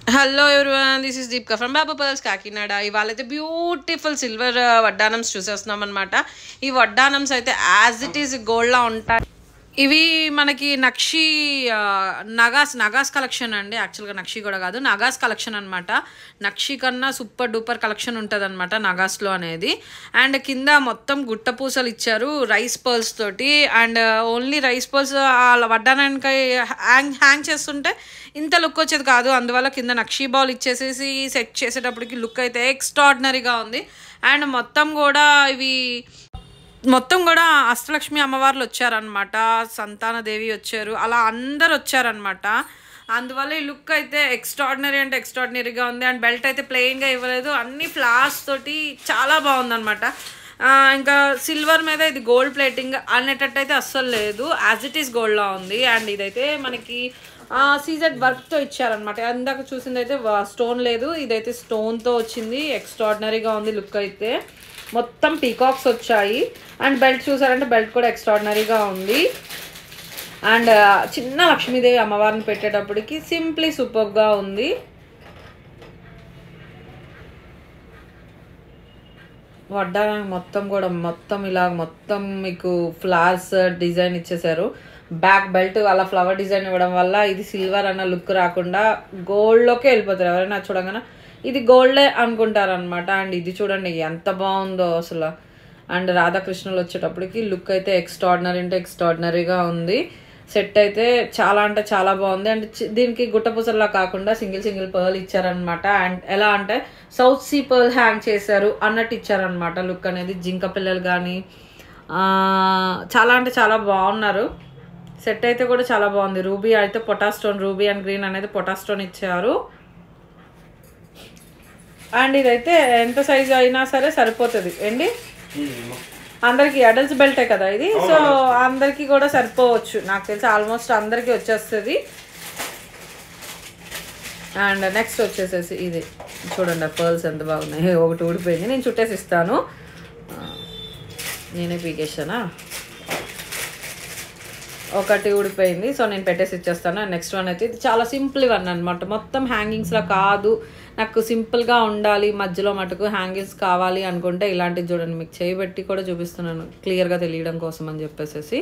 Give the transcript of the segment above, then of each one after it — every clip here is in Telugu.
hello everyone this is Deepka from Baba pearls Kakinada ఇవాళ అయితే బ్యూటిఫుల్ సిల్వర్ వడ్డానమ్స్ చూసేస్తున్నాం అనమాట ఈ వడ్డానమ్స్ అయితే యాజ్ ఇట్ ఈస్ గోల్డ్లా ఉంటాయి ఇవి మనకి నక్షి ఆ, నగాస్ నగాస్ కలెక్షన్ అండి యాక్చువల్గా నక్షి కూడా కాదు నగాస్ కలెక్షన్ అనమాట నక్షి కన్నా సూపర్ డూపర్ కలెక్షన్ ఉంటుంది అనమాట నగాస్లో అనేది అండ్ కింద మొత్తం గుట్ట పూసలు ఇచ్చారు రైస్ పర్ల్స్ తోటి అండ్ ఓన్లీ రైస్ పర్ల్స్ వడ్డానానికి హ్యాంగ్ హ్యాంగ్ చేస్తుంటే ఇంత లుక్ వచ్చేది కాదు అందువల్ల కింద నక్షి బాల్ ఇచ్చేసేసి సెట్ చేసేటప్పటికి లుక్ అయితే ఎక్స్ట్రాడినరీగా ఉంది అండ్ మొత్తం కూడా ఇవి మొత్తం కూడా అష్టలక్ష్మి అమ్మవార్లు వచ్చారనమాట సంతానదేవి వచ్చారు అలా అందరు వచ్చారనమాట అందువల్ల ఈ లుక్ అయితే ఎక్స్ట్రాడినరీ అంటే ఎక్స్ట్రాడినరీగా ఉంది అండ్ బెల్ట్ అయితే ప్లెయిన్గా ఇవ్వలేదు అన్ని ఫ్లాస్ తోటి చాలా బాగుందన్నమాట ఆ, ఇంకా సిల్వర్ మీద ఇది గోల్డ్ ప్లేటింగ్ అనేటట్టు అయితే అస్సలు లేదు యాజ్ ఇట్ ఈస్ గోల్డ్లా ఉంది అండ్ ఇదైతే మనకి సీజెడ్ వర్క్తో ఇచ్చారనమాట ఇందాక చూసింది అయితే స్టోన్ లేదు ఇదైతే స్టోన్తో వచ్చింది ఎక్స్ట్రాడినరీగా ఉంది లుక్ అయితే మొత్తం పీకాక్స్ వచ్చాయి అండ్ బెల్ట్ చూసారంటే బెల్ట్ కూడా ఎక్స్ట్రాడినరీగా ఉంది అండ్ చిన్న లక్ష్మీదేవి అమ్మవారిని పెట్టేటప్పటికి సింప్లీ సూపర్గా ఉంది వడ్డానం మొత్తం కూడా మొత్తం ఇలా మొత్తం మీకు ఫ్లవర్స్ డిజైన్ ఇచ్చేసారు బ్యాక్ బెల్ట్ అలా ఫ్లవర్ డిజైన్ ఇవ్వడం వల్ల ఇది సిల్వర్ అన్న లుక్ రాకుండా గోల్డ్లోకే వెళ్ళిపోతారు ఎవరైనా చూడగానే ఇది గోల్డే అనుకుంటారనమాట అండ్ ఇది చూడండి ఎంత బాగుందో అసలు అండ్ రాధాకృష్ణులు వచ్చేటప్పటికి లుక్ అయితే ఎక్స్ట్రాడినరీ అంటే ఎక్స్ట్రాడినరీగా ఉంది సెట్ అయితే చాలా అంటే చాలా బాగుంది అండ్ చి- దీనికి గుట్టపూసల్లా కాకుండా సింగిల్ సింగిల్ పర్ల్ ఇచ్చారనమాట అండ్ ఎలా అంటే సౌత్ సీ పర్ల్ హ్యాంగ్ చేశారు అన్నట్టు ఇచ్చారనమాట లుక్ అనేది జింక పిల్లలు కానీ చాలా అంటే చాలా బాగున్నారు సెట్ అయితే కూడా చాలా బాగుంది రూబీ అయితే pota stone ruby and green అనేది పొటా స్టోన్ ఇచ్చారు అండ్ ఇదైతే ఎంత సైజు అయినా సరే సరిపోతుంది ఏంటి అందరికి అడల్ట్స్ బెల్టే కదా ఇది సో అందరికి కూడా సరిపోవచ్చు నాకు తెలిసి ఆల్మోస్ట్ అందరికి వచ్చేస్తుంది అండ్ నెక్స్ట్ వచ్చేసేసి ఇది చూడండి పర్ల్స్ ఎంత బాగున్నాయి ఒకటి ఊడిపోయింది నేను చుట్టేసి ఇస్తాను ఆ, నేనే పీకేసానా ఒకటి ఊడిపోయింది సో నేను పెట్టేసి ఇచ్చేస్తాను నెక్స్ట్ వన్ అయితే ఇది చాలా సింపుల్ వన్ అనమాట మొత్తం హ్యాంగింగ్స్లా కాదు నాకు సింపుల్గా ఉండాలి మధ్యలో మటుకు హ్యాంగింగ్స్ కావాలి అనుకుంటే ఇలాంటివి చూడండి మీకు చేయబెట్టి కూడా చూపిస్తున్నాను క్లియర్గా తెలియడం కోసం అని చెప్పేసి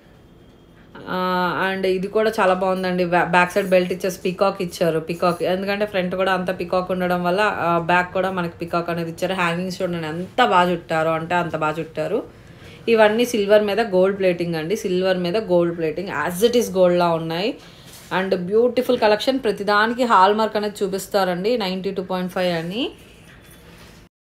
అండ్ ఇది కూడా చాలా బాగుందండి బ్యాక్ సైడ్ బెల్ట్ ఇచ్చేసి పికాక్ ఇచ్చారు పికాక్ ఎందుకంటే ఫ్రంట్ కూడా అంత పికాక్ ఉండడం వల్ల బ్యాక్ కూడా మనకి పికాక్ అనేది ఇచ్చారు హ్యాంగింగ్స్ చూడండి ఎంత బాగా చుట్టారు అంటే అంత బాగా చుట్టారు ఇవన్నీ సిల్వర్ మీద గోల్డ్ ప్లేటింగ్ అండి సిల్వర్ మీద gold plating as it is గోల్డ్లా ఉన్నాయి అండ్ బ్యూటిఫుల్ కలెక్షన్ ప్రతిదానికి హాల్ మార్క్ అనేది చూపిస్తారండి నైంటీ టూ పాయింట్ ఫైవ్ అని